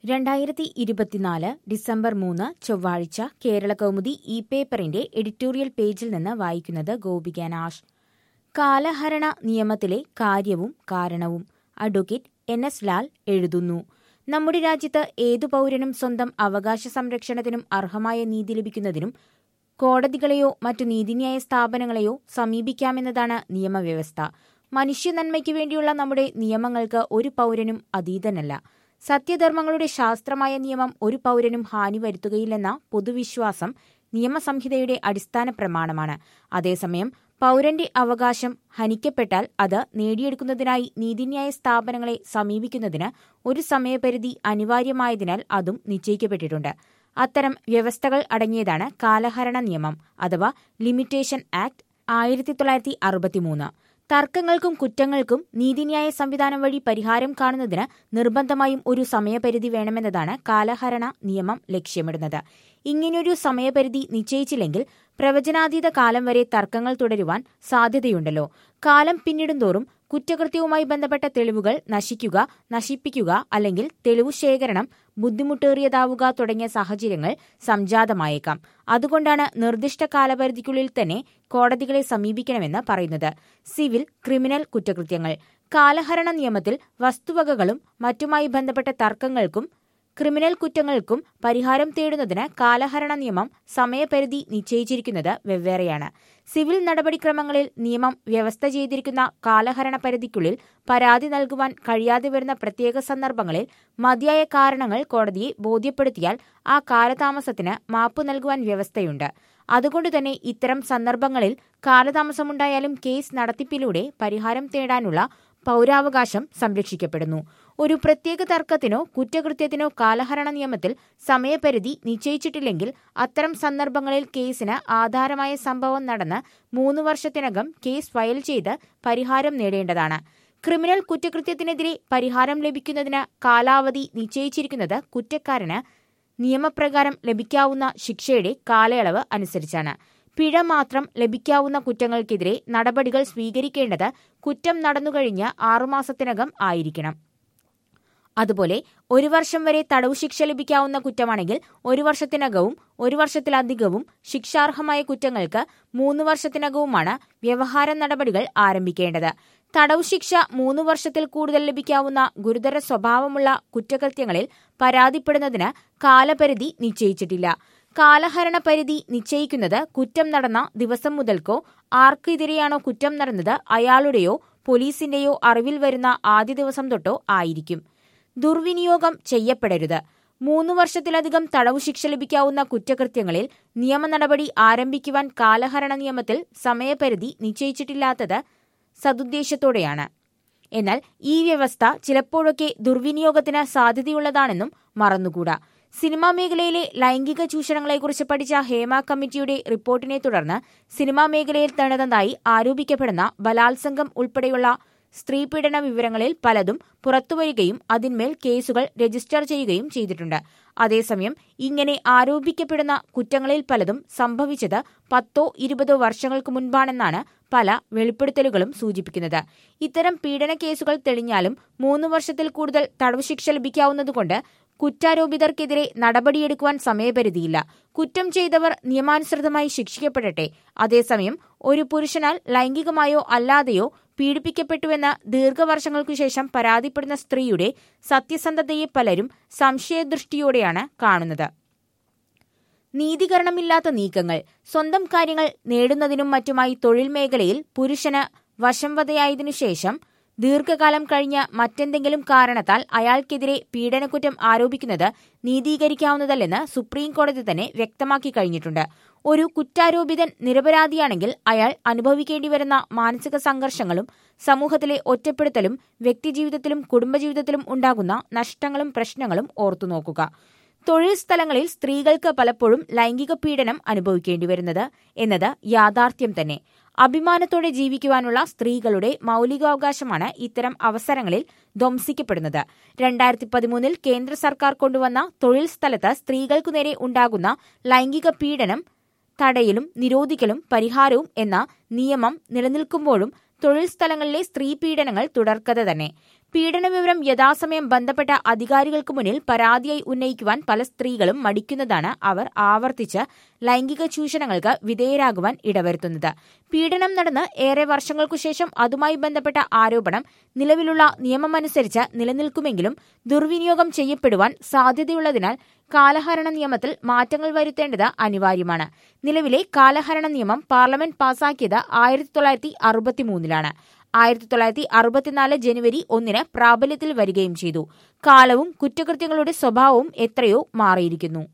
രണ്ടായിരത്തി ഇരുപത്തിനാല് ഡിസംബർ മൂന്ന് ചൊവ്വാഴ്ച കേരള കൗമുദി ഇ പേപ്പറിന്റെ എഡിറ്റോറിയൽ പേജിൽ നിന്ന് വായിക്കുന്നത് ഗോപിക നാഷ് കാലഹരണ നിയമത്തിലെ കാര്യവും കാരണവും അഡ്വക്കേറ്റ് എൻ എസ് ലാൽ എഴുതുന്നു നമ്മുടെ രാജ്യത്ത് ഏതു പൗരനും സ്വന്തം അവകാശ സംരക്ഷണത്തിനും അർഹമായ നീതി ലഭിക്കുന്നതിനും കോടതികളെയോ മറ്റു നീതിന്യായ സ്ഥാപനങ്ങളെയോ സമീപിക്കാമെന്നതാണ് നിയമവ്യവസ്ഥ മനുഷ്യ നന്മയ്ക്കു വേണ്ടിയുള്ള നമ്മുടെ നിയമങ്ങൾക്ക് ഒരു പൗരനും അതീതനല്ല സത്യധർമ്മങ്ങളുടെ ശാസ്ത്രമായ നിയമം ഒരു പൗരനും ഹാനി വരുത്തുകയില്ലെന്ന പൊതുവിശ്വാസം നിയമസംഹിതയുടെ അടിസ്ഥാന പ്രമാണമാണ് അതേസമയം പൗരന്റെ അവകാശം ഹനിക്കപ്പെട്ടാൽ അത് നേടിയെടുക്കുന്നതിനായി നീതിന്യായ സ്ഥാപനങ്ങളെ സമീപിക്കുന്നതിന് ഒരു സമയപരിധി അനിവാര്യമായതിനാൽ അതും നിശ്ചയിക്കപ്പെട്ടിട്ടുണ്ട് അത്തരം വ്യവസ്ഥകൾ അടങ്ങിയതാണ് കാലഹരണ നിയമം അഥവാ ലിമിറ്റേഷൻ ആക്ട് ആയിരത്തി തൊള്ളായിരത്തി അറുപത്തിമൂന്ന് തർക്കങ്ങൾക്കും കുറ്റങ്ങൾക്കും നീതിന്യായ സംവിധാനം വഴി പരിഹാരം കാണുന്നതിന് നിർബന്ധമായും ഒരു സമയപരിധി വേണമെന്നതാണ് കാലഹരണ നിയമം ലക്ഷ്യമിടുന്നത് ഇങ്ങനെയൊരു സമയപരിധി നിശ്ചയിച്ചില്ലെങ്കിൽ പ്രവചനാതീത കാലം വരെ തർക്കങ്ങൾ തുടരുവാൻ സാധ്യതയുണ്ടല്ലോ കാലം പിന്നിടുന്തോറും കുറ്റകൃത്യവുമായി ബന്ധപ്പെട്ട തെളിവുകൾ നശിക്കുക നശിപ്പിക്കുക അല്ലെങ്കിൽ തെളിവു ശേഖരണം ബുദ്ധിമുട്ടേറിയതാവുക തുടങ്ങിയ സാഹചര്യങ്ങൾ സംജാതമായേക്കാം അതുകൊണ്ടാണ് നിർദ്ദിഷ്ട കാലപരിധിക്കുള്ളിൽ തന്നെ കോടതികളെ സമീപിക്കണമെന്ന് പറയുന്നത് സിവിൽ ക്രിമിനൽ കുറ്റകൃത്യങ്ങൾ കാലഹരണ നിയമത്തിൽ വസ്തുവകകളും മറ്റുമായി ബന്ധപ്പെട്ട തർക്കങ്ങൾക്കും ക്രിമിനൽ കുറ്റങ്ങൾക്കും പരിഹാരം തേടുന്നതിന് കാലഹരണ നിയമം സമയപരിധി നിശ്ചയിച്ചിരിക്കുന്നത് വെവ്വേറെയാണ് സിവിൽ നടപടിക്രമങ്ങളിൽ നിയമം വ്യവസ്ഥ ചെയ്തിരിക്കുന്ന കാലഹരണ പരിധിക്കുള്ളിൽ പരാതി നൽകുവാൻ കഴിയാതെ വരുന്ന പ്രത്യേക സന്ദർഭങ്ങളിൽ മതിയായ കാരണങ്ങൾ കോടതിയെ ബോധ്യപ്പെടുത്തിയാൽ ആ കാലതാമസത്തിന് മാപ്പ് നൽകുവാൻ വ്യവസ്ഥയുണ്ട് അതുകൊണ്ടുതന്നെ ഇത്തരം സന്ദർഭങ്ങളിൽ കാലതാമസമുണ്ടായാലും കേസ് നടത്തിപ്പിലൂടെ പരിഹാരം തേടാനുള്ള പൗരാവകാശം സംരക്ഷിക്കപ്പെടുന്നു ഒരു പ്രത്യേക തർക്കത്തിനോ കുറ്റകൃത്യത്തിനോ കാലഹരണ നിയമത്തിൽ സമയപരിധി നിശ്ചയിച്ചിട്ടില്ലെങ്കിൽ അത്തരം സന്ദർഭങ്ങളിൽ കേസിന് ആധാരമായ സംഭവം നടന്ന് മൂന്ന് വർഷത്തിനകം കേസ് ഫയൽ ചെയ്ത് പരിഹാരം നേടേണ്ടതാണ് ക്രിമിനൽ കുറ്റകൃത്യത്തിനെതിരെ പരിഹാരം ലഭിക്കുന്നതിന് കാലാവധി നിശ്ചയിച്ചിരിക്കുന്നത് കുറ്റക്കാരന് നിയമപ്രകാരം ലഭിക്കാവുന്ന ശിക്ഷയുടെ കാലയളവ് അനുസരിച്ചാണ് പിഴ മാത്രം ലഭിക്കാവുന്ന കുറ്റങ്ങൾക്കെതിരെ നടപടികൾ സ്വീകരിക്കേണ്ടത് കുറ്റം നടന്നുകഴിഞ്ഞ് ആറുമാസത്തിനകം ആയിരിക്കണം അതുപോലെ ഒരു വർഷം വരെ തടവു ശിക്ഷ ലഭിക്കാവുന്ന കുറ്റമാണെങ്കിൽ ഒരു വർഷത്തിനകവും ഒരു വർഷത്തിലധികവും ശിക്ഷാർഹമായ കുറ്റങ്ങൾക്ക് മൂന്ന് വർഷത്തിനകവുമാണ് വ്യവഹാര നടപടികൾ ആരംഭിക്കേണ്ടത് തടവു ശിക്ഷ മൂന്ന് വർഷത്തിൽ കൂടുതൽ ലഭിക്കാവുന്ന ഗുരുതര സ്വഭാവമുള്ള കുറ്റകൃത്യങ്ങളിൽ പരാതിപ്പെടുന്നതിന് കാലപരിധി നിശ്ചയിച്ചിട്ടില്ല കാലഹരണ പരിധി നിശ്ചയിക്കുന്നത് കുറ്റം നടന്ന ദിവസം മുതൽക്കോ ആർക്കെതിരെയാണോ കുറ്റം നടന്നത് അയാളുടെയോ പോലീസിന്റെയോ അറിവിൽ വരുന്ന ആദ്യ ദിവസം തൊട്ടോ ആയിരിക്കും ദുർവിനിയോഗം ചെയ്യപ്പെടരുത് മൂന്ന് വർഷത്തിലധികം തടവു ശിക്ഷ ലഭിക്കാവുന്ന കുറ്റകൃത്യങ്ങളിൽ നിയമ നടപടി ആരംഭിക്കുവാൻ കാലഹരണ നിയമത്തിൽ സമയപരിധി നിശ്ചയിച്ചിട്ടില്ലാത്തത് സതുദ്ദേശത്തോടെയാണ് എന്നാൽ ഈ വ്യവസ്ഥ ചിലപ്പോഴൊക്കെ ദുർവിനിയോഗത്തിന് സാധ്യതയുള്ളതാണെന്നും മറന്നുകൂടാ സിനിമാ മേഖലയിലെ ലൈംഗിക ചൂഷണങ്ങളെക്കുറിച്ച് പഠിച്ച ഹേമ കമ്മിറ്റിയുടെ റിപ്പോർട്ടിനെ തുടർന്ന് സിനിമാ മേഖലയിൽ തണുന്നതായി ആരോപിക്കപ്പെടുന്ന ബലാത്സംഗം ഉൾപ്പെടെയുള്ള സ്ത്രീപീഡന വിവരങ്ങളിൽ പലതും പുറത്തുവരികയും അതിന്മേൽ കേസുകൾ രജിസ്റ്റർ ചെയ്യുകയും ചെയ്തിട്ടുണ്ട് അതേസമയം ഇങ്ങനെ ആരോപിക്കപ്പെടുന്ന കുറ്റങ്ങളിൽ പലതും സംഭവിച്ചത് പത്തോ ഇരുപതോ വർഷങ്ങൾക്ക് മുൻപാണെന്നാണ് പല വെളിപ്പെടുത്തലുകളും സൂചിപ്പിക്കുന്നത് ഇത്തരം പീഡന കേസുകൾ തെളിഞ്ഞാലും മൂന്ന് വർഷത്തിൽ കൂടുതൽ തടവ് ശിക്ഷ ലഭിക്കാവുന്നതുകൊണ്ട് കുറ്റാരോപിതർക്കെതിരെ നടപടിയെടുക്കുവാൻ സമയപരിധിയില്ല കുറ്റം ചെയ്തവർ നിയമാനുസൃതമായി ശിക്ഷിക്കപ്പെടട്ടെ അതേസമയം ഒരു പുരുഷനാൽ ലൈംഗികമായോ അല്ലാതെയോ പീഡിപ്പിക്കപ്പെട്ടുവെന്ന് ദീർഘവർഷങ്ങൾക്കു ശേഷം പരാതിപ്പെടുന്ന സ്ത്രീയുടെ സത്യസന്ധതയെ പലരും സംശയദൃഷ്ടിയോടെയാണ് കാണുന്നത് നീതീകരണമില്ലാത്ത നീക്കങ്ങൾ സ്വന്തം കാര്യങ്ങൾ നേടുന്നതിനും മറ്റുമായി തൊഴിൽ മേഖലയിൽ പുരുഷന് വശംവതയായതിനു ശേഷം ദീർഘകാലം കഴിഞ്ഞ് മറ്റെന്തെങ്കിലും കാരണത്താൽ അയാൾക്കെതിരെ പീഡനക്കുറ്റം ആരോപിക്കുന്നത് നീതീകരിക്കാവുന്നതല്ലെന്ന് സുപ്രീം കോടതി തന്നെ വ്യക്തമാക്കി കഴിഞ്ഞിട്ടുണ്ട് ഒരു കുറ്റാരോപിതൻ നിരപരാധിയാണെങ്കിൽ അയാൾ അനുഭവിക്കേണ്ടി വരുന്ന മാനസിക സംഘർഷങ്ങളും സമൂഹത്തിലെ ഒറ്റപ്പെടുത്തലും വ്യക്തിജീവിതത്തിലും കുടുംബജീവിതത്തിലും ഉണ്ടാകുന്ന നഷ്ടങ്ങളും പ്രശ്നങ്ങളും ഓർത്തുനോക്കുക തൊഴിൽ സ്ഥലങ്ങളിൽ സ്ത്രീകൾക്ക് പലപ്പോഴും ലൈംഗിക പീഡനം അനുഭവിക്കേണ്ടി വരുന്നത് എന്നത് യാഥാർത്ഥ്യം തന്നെ അഭിമാനത്തോടെ ജീവിക്കുവാനുള്ള സ്ത്രീകളുടെ മൗലികാവകാശമാണ് ഇത്തരം അവസരങ്ങളിൽ ധ്വംസിക്കപ്പെടുന്നത് രണ്ടായിരത്തി പതിമൂന്നിൽ കേന്ദ്ര സർക്കാർ കൊണ്ടുവന്ന തൊഴിൽ സ്ഥലത്ത് സ്ത്രീകൾക്കു നേരെ ഉണ്ടാകുന്ന ലൈംഗിക പീഡനം തടയലും നിരോധിക്കലും പരിഹാരവും എന്ന നിയമം നിലനിൽക്കുമ്പോഴും തൊഴിൽ സ്ഥലങ്ങളിലെ സ്ത്രീ പീഡനങ്ങൾ തുടർക്കഥ തന്നെ പീഡന വിവരം യഥാസമയം ബന്ധപ്പെട്ട അധികാരികൾക്ക് മുന്നിൽ പരാതിയായി ഉന്നയിക്കുവാൻ പല സ്ത്രീകളും മടിക്കുന്നതാണ് അവർ ആവർത്തിച്ച് ലൈംഗിക ചൂഷണങ്ങൾക്ക് വിധേയരാകുവാൻ ഇടവരുത്തുന്നത് പീഡനം നടന്ന് ഏറെ വർഷങ്ങൾക്കു ശേഷം അതുമായി ബന്ധപ്പെട്ട ആരോപണം നിലവിലുള്ള നിയമമനുസരിച്ച് നിലനിൽക്കുമെങ്കിലും ദുർവിനിയോഗം ചെയ്യപ്പെടുവാൻ സാധ്യതയുള്ളതിനാൽ കാലഹരണ നിയമത്തിൽ മാറ്റങ്ങൾ വരുത്തേണ്ടത് അനിവാര്യമാണ് നിലവിലെ കാലഹരണ നിയമം പാർലമെന്റ് പാസാക്കിയത് ആയിരത്തി തൊള്ളായിരത്തി അറുപത്തിമൂന്നിലാണ് ആയിരത്തി തൊള്ളായിരത്തി അറുപത്തിനാല് ജനുവരി ഒന്നിന് പ്രാബല്യത്തിൽ വരികയും ചെയ്തു കാലവും കുറ്റകൃത്യങ്ങളുടെ സ്വഭാവവും എത്രയോ മാറിയിരിക്കുന്നു